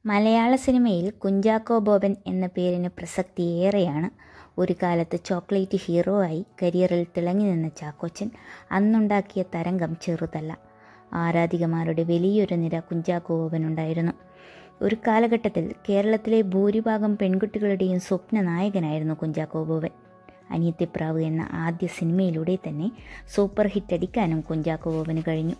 മലയാള സിനിമയിൽ കുഞ്ചാക്കോ ബോബൻ എന്ന പേരിന് പ്രസക്തി ഏറെയാണ് ഒരു കാലത്ത് ചോക്ലേറ്റ് ഹീറോ ആയി കരിയറിൽ തിളങ്ങി നിന്ന ചാക്കോച്ചൻ അന്നുണ്ടാക്കിയ തരംഗം ചെറുതല്ല ആരാധികമാരുടെ വലിയൊരു നിര കുഞ്ചാക്കോ ബോബനുണ്ടായിരുന്നു ഒരു കാലഘട്ടത്തിൽ കേരളത്തിലെ ഭൂരിഭാഗം പെൺകുട്ടികളുടെയും സ്വപ്ന നായകനായിരുന്നു കുഞ്ചാക്കോ ബോബൻ അനിയത്തിപ്രാവ് എന്ന ആദ്യ സിനിമയിലൂടെ തന്നെ സൂപ്പർ ഹിറ്റ് അടിക്കാനും കുഞ്ചാക്കോ ബോബന് കഴിഞ്ഞു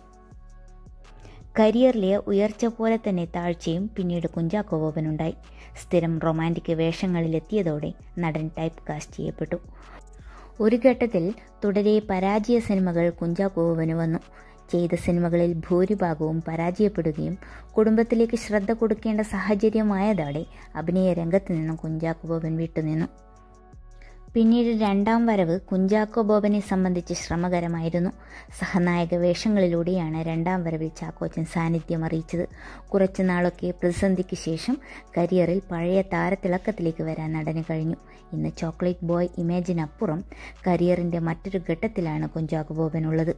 കരിയറിലെ ഉയർച്ച പോലെ തന്നെ താഴ്ചയും പിന്നീട് കുഞ്ചാക്കോ ബോബനുണ്ടായി സ്ഥിരം റൊമാൻറ്റിക് വേഷങ്ങളിലെത്തിയതോടെ നടൻ ടൈപ്പ് കാസ്റ്റ് ചെയ്യപ്പെട്ടു ഒരു ഘട്ടത്തിൽ തുടരെ പരാജയ സിനിമകൾ കുഞ്ചാക്കോ ബോബന് വന്നു ചെയ്ത സിനിമകളിൽ ഭൂരിഭാഗവും പരാജയപ്പെടുകയും കുടുംബത്തിലേക്ക് ശ്രദ്ധ കൊടുക്കേണ്ട സാഹചര്യമായതോടെ അഭിനയ രംഗത്ത് നിന്നും കുഞ്ചാക്കോ ബോബൻ വിട്ടുനിന്നു പിന്നീട് രണ്ടാം വരവ് കുഞ്ചാക്കോ ബോബനെ സംബന്ധിച്ച് ശ്രമകരമായിരുന്നു സഹനായക വേഷങ്ങളിലൂടെയാണ് രണ്ടാം വരവിൽ ചാക്കോച്ചൻ സാന്നിധ്യം അറിയിച്ചത് കുറച്ചു നാളൊക്കെ പ്രതിസന്ധിക്ക് ശേഷം കരിയറിൽ പഴയ താരത്തിളക്കത്തിലേക്ക് വരാൻ നടന് കഴിഞ്ഞു ഇന്ന് ചോക്ലേറ്റ് ബോയ് ഇമേജിനപ്പുറം കരിയറിൻ്റെ മറ്റൊരു ഘട്ടത്തിലാണ് കുഞ്ചാക്കോ ബോബനുള്ളത്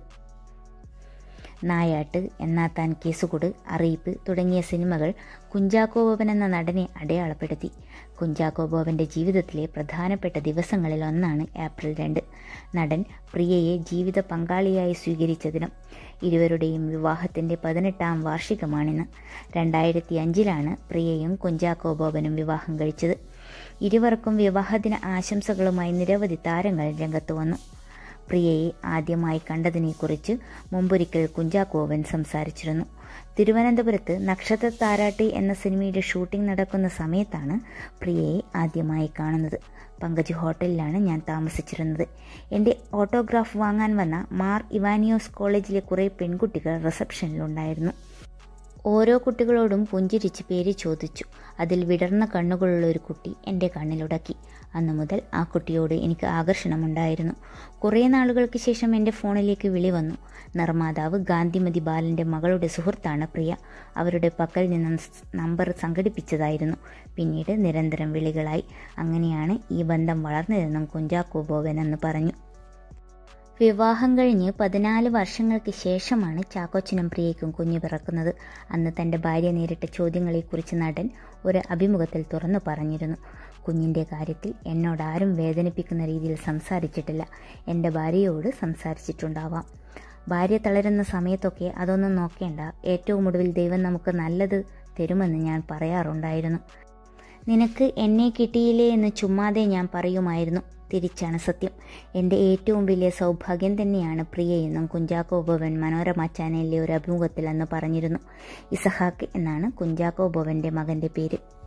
നായാട്ട് എന്നാ താൻ കേസുകൊട് അറിയിപ്പ് തുടങ്ങിയ സിനിമകൾ കുഞ്ചാക്കോ ബോബൻ എന്ന നടനെ അടയാളപ്പെടുത്തി കുഞ്ചാക്കോ ബോബൻ്റെ ജീവിതത്തിലെ പ്രധാനപ്പെട്ട ദിവസങ്ങളിൽ ഒന്നാണ് ഏപ്രിൽ രണ്ട് നടൻ പ്രിയയെ ജീവിത പങ്കാളിയായി സ്വീകരിച്ച ദിനം ഇരുവരുടെയും വിവാഹത്തിൻ്റെ പതിനെട്ടാം വാർഷികമാണിന്ന് രണ്ടായിരത്തി അഞ്ചിലാണ് പ്രിയയും കുഞ്ചാക്കോ ബോബനും വിവാഹം കഴിച്ചത് ഇരുവർക്കും വിവാഹദിന ആശംസകളുമായി നിരവധി താരങ്ങൾ രംഗത്ത് വന്നു പ്രിയയെ ആദ്യമായി കണ്ടതിനെക്കുറിച്ച് മുമ്പൊരിക്കൽ കുഞ്ചാക്കോവൻ സംസാരിച്ചിരുന്നു തിരുവനന്തപുരത്ത് നക്ഷത്ര താരാട്ടി എന്ന സിനിമയുടെ ഷൂട്ടിംഗ് നടക്കുന്ന സമയത്താണ് പ്രിയയെ ആദ്യമായി കാണുന്നത് പങ്കജ് ഹോട്ടലിലാണ് ഞാൻ താമസിച്ചിരുന്നത് എൻ്റെ ഓട്ടോഗ്രാഫ് വാങ്ങാൻ വന്ന മാർ ഇവാനിയോസ് കോളേജിലെ കുറേ പെൺകുട്ടികൾ റിസപ്ഷനിലുണ്ടായിരുന്നു ഓരോ കുട്ടികളോടും പുഞ്ചിരിച്ച് പേര് ചോദിച്ചു അതിൽ വിടർന്ന കണ്ണുകളുള്ള ഒരു കുട്ടി എൻ്റെ കണ്ണിലുടക്കി അന്നു മുതൽ ആ കുട്ടിയോട് എനിക്ക് ആകർഷണമുണ്ടായിരുന്നു കുറേ നാളുകൾക്ക് ശേഷം എൻ്റെ ഫോണിലേക്ക് വിളി വന്നു നിർമ്മാതാവ് ഗാന്ധിമതി ബാലൻ്റെ മകളുടെ സുഹൃത്താണ് പ്രിയ അവരുടെ പക്കൽ നിന്ന് നമ്പർ സംഘടിപ്പിച്ചതായിരുന്നു പിന്നീട് നിരന്തരം വിളികളായി അങ്ങനെയാണ് ഈ ബന്ധം വളർന്നതെന്നും കുഞ്ചാക്കോ ബോബൻ എന്ന് പറഞ്ഞു വിവാഹം കഴിഞ്ഞ് പതിനാല് വർഷങ്ങൾക്ക് ശേഷമാണ് ചാക്കോച്ചനും പ്രിയയ്ക്കും കുഞ്ഞു പിറക്കുന്നത് അന്ന് തൻ്റെ ഭാര്യ നേരിട്ട ചോദ്യങ്ങളെക്കുറിച്ച് നടൻ ഒരു അഭിമുഖത്തിൽ തുറന്നു പറഞ്ഞിരുന്നു കുഞ്ഞിൻ്റെ കാര്യത്തിൽ എന്നോട് ആരും വേദനിപ്പിക്കുന്ന രീതിയിൽ സംസാരിച്ചിട്ടില്ല എൻ്റെ ഭാര്യയോട് സംസാരിച്ചിട്ടുണ്ടാവാം ഭാര്യ തളരുന്ന സമയത്തൊക്കെ അതൊന്നും നോക്കേണ്ട ഏറ്റവും ഒടുവിൽ ദൈവം നമുക്ക് നല്ലത് തരുമെന്ന് ഞാൻ പറയാറുണ്ടായിരുന്നു നിനക്ക് എന്നെ കിട്ടിയില്ലേ എന്ന് ചുമ്മാതെ ഞാൻ പറയുമായിരുന്നു തിരിച്ചാണ് സത്യം എൻ്റെ ഏറ്റവും വലിയ സൗഭാഗ്യം തന്നെയാണ് പ്രിയയെന്നും കുഞ്ചാക്കോ ബോവൻ മനോരമ ചാനലിലെ ഒരു അഭിമുഖത്തിൽ അന്ന് പറഞ്ഞിരുന്നു ഇസഹാക്ക് എന്നാണ് കുഞ്ചാക്കോ ബോവൻ്റെ മകൻ്റെ പേര്